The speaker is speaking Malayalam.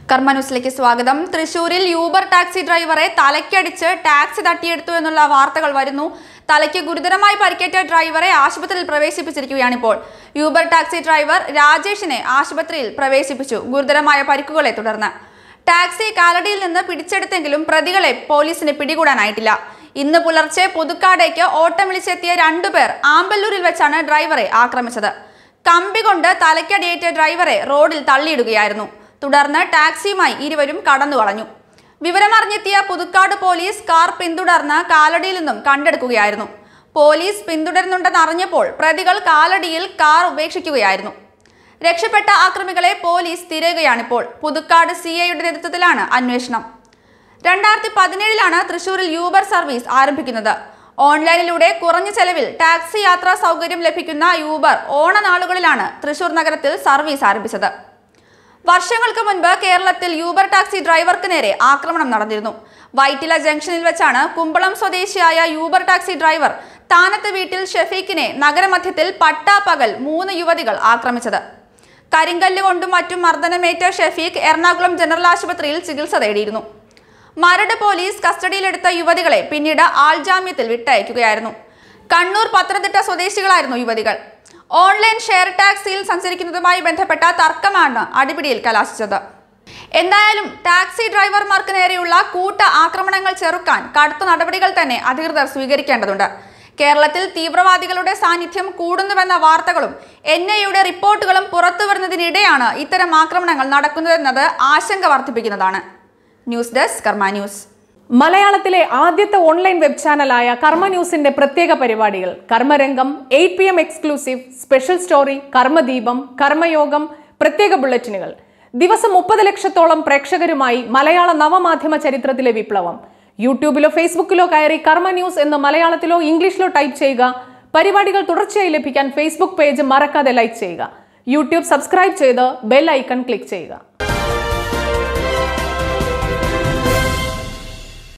കർമ്മ ന്യൂസിലേക്ക് സ്വാഗതം തൃശൂരിൽ യൂബർ ടാക്സി ഡ്രൈവറെ തലയ്ക്കടിച്ച് ടാക്സി തട്ടിയെടുത്തു എന്നുള്ള വാർത്തകൾ വരുന്നു തലയ്ക്ക് ഗുരുതരമായി പരിക്കേറ്റ ഡ്രൈവറെ ആശുപത്രിയിൽ പ്രവേശിപ്പിച്ചിരിക്കുകയാണിപ്പോൾ യൂബർ ടാക്സി ഡ്രൈവർ രാജേഷിനെ ആശുപത്രിയിൽ പ്രവേശിപ്പിച്ചു ഗുരുതരമായ പരിക്കുകളെ തുടർന്ന് ടാക്സി കാലടിയിൽ നിന്ന് പിടിച്ചെടുത്തെങ്കിലും പ്രതികളെ പോലീസിന് പിടികൂടാനായിട്ടില്ല ഇന്ന് പുലർച്ചെ പുതുക്കാടേക്ക് ഓട്ടം വിളിച്ചെത്തിയ രണ്ടുപേർ ആമ്പല്ലൂരിൽ വെച്ചാണ് ഡ്രൈവറെ ആക്രമിച്ചത് കമ്പി കൊണ്ട് തലയ്ക്കടിയേറ്റ ഡ്രൈവറെ റോഡിൽ തള്ളിയിടുകയായിരുന്നു തുടർന്ന് ടാക്സിയുമായി ഇരുവരും കടന്നു കളഞ്ഞു വിവരമറിഞ്ഞെത്തിയ പുതുക്കാട് പോലീസ് കാർ പിന്തുടർന്ന് കാലടിയിൽ നിന്നും കണ്ടെടുക്കുകയായിരുന്നു പോലീസ് പിന്തുടരുന്നുണ്ടെന്ന് അറിഞ്ഞപ്പോൾ പ്രതികൾ കാലടിയിൽ കാർ ഉപേക്ഷിക്കുകയായിരുന്നു രക്ഷപ്പെട്ട ആക്രമികളെ പോലീസ് തിരയുകയാണിപ്പോൾ പുതുക്കാട് സി ഐയുടെ നേതൃത്വത്തിലാണ് അന്വേഷണം രണ്ടായിരത്തി പതിനേഴിലാണ് തൃശൂരിൽ യൂബർ സർവീസ് ആരംഭിക്കുന്നത് ഓൺലൈനിലൂടെ കുറഞ്ഞ ചെലവിൽ ടാക്സി യാത്രാ സൗകര്യം ലഭിക്കുന്ന യൂബർ ഓണനാളുകളിലാണ് തൃശൂർ നഗരത്തിൽ സർവീസ് ആരംഭിച്ചത് വർഷങ്ങൾക്ക് മുൻപ് കേരളത്തിൽ യൂബർ ടാക്സി ഡ്രൈവർക്ക് നേരെ ആക്രമണം നടന്നിരുന്നു വൈറ്റില ജംഗ്ഷനിൽ വെച്ചാണ് കുമ്പളം സ്വദേശിയായ യൂബർ ടാക്സി ഡ്രൈവർ താനത്ത് വീട്ടിൽ ഷെഫീഖിനെ നഗരമധ്യത്തിൽ പട്ടാപ്പകൽ മൂന്ന് യുവതികൾ ആക്രമിച്ചത് കരിങ്കല്ല് കൊണ്ടും മറ്റും മർദ്ദനമേറ്റ ഷെഫീഖ് എറണാകുളം ജനറൽ ആശുപത്രിയിൽ ചികിത്സ തേടിയിരുന്നു മരട് പോലീസ് കസ്റ്റഡിയിലെടുത്ത യുവതികളെ പിന്നീട് ആൾജാമ്യത്തിൽ വിട്ടയക്കുകയായിരുന്നു കണ്ണൂർ പത്തനംതിട്ട സ്വദേശികളായിരുന്നു യുവതികൾ ഓൺലൈൻ ഷെയർ ടാക്സിയിൽ സഞ്ചരിക്കുന്നതുമായി ബന്ധപ്പെട്ട തർക്കമാണ് അടിപിടിയിൽ കലാശിച്ചത് എന്തായാലും ടാക്സി ഡ്രൈവർമാർക്ക് നേരെയുള്ള കൂട്ട ആക്രമണങ്ങൾ ചെറുക്കാൻ കടുത്ത നടപടികൾ തന്നെ അധികൃതർ സ്വീകരിക്കേണ്ടതുണ്ട് കേരളത്തിൽ തീവ്രവാദികളുടെ സാന്നിധ്യം കൂടുന്നുവെന്ന വാർത്തകളും എൻ ഐയുടെ റിപ്പോർട്ടുകളും പുറത്തു വരുന്നതിനിടെയാണ് ഇത്തരം ആക്രമണങ്ങൾ നടക്കുന്നതെന്നത് ആശങ്ക വർദ്ധിപ്പിക്കുന്നതാണ് ന്യൂസ് ഡെസ്ക് കർമ്മ ന്യൂസ് മലയാളത്തിലെ ആദ്യത്തെ ഓൺലൈൻ വെബ് ചാനലായ കർമ്മ ന്യൂസിന്റെ പ്രത്യേക പരിപാടികൾ Karmarangam eight P M exclusive special story Karmadeepam Karmayogam പ്രത്യേക ബുള്ളറ്റിനുകൾ ദിവസം മുപ്പത് ലക്ഷത്തോളം പ്രേക്ഷകരുമായി മലയാള നവമാധ്യമ ചരിത്രത്തിലെ വിപ്ലവം യൂട്യൂബിലോ ഫേസ്ബുക്കിലോ കയറി കർമ്മ ന്യൂസ് എന്ന് മലയാളത്തിലോ ഇംഗ്ലീഷിലോ ടൈപ്പ് ചെയ്യുക പരിപാടികൾ തുടർച്ചയായി ലഭിക്കാൻ ഫേസ്ബുക്ക് പേജ് മറക്കാതെ ലൈക്ക് ചെയ്യുക യൂട്യൂബ് സബ്സ്ക്രൈബ് ചെയ്ത് ബെൽ ഐക്കൺ ക്ലിക്ക് ചെയ്യുക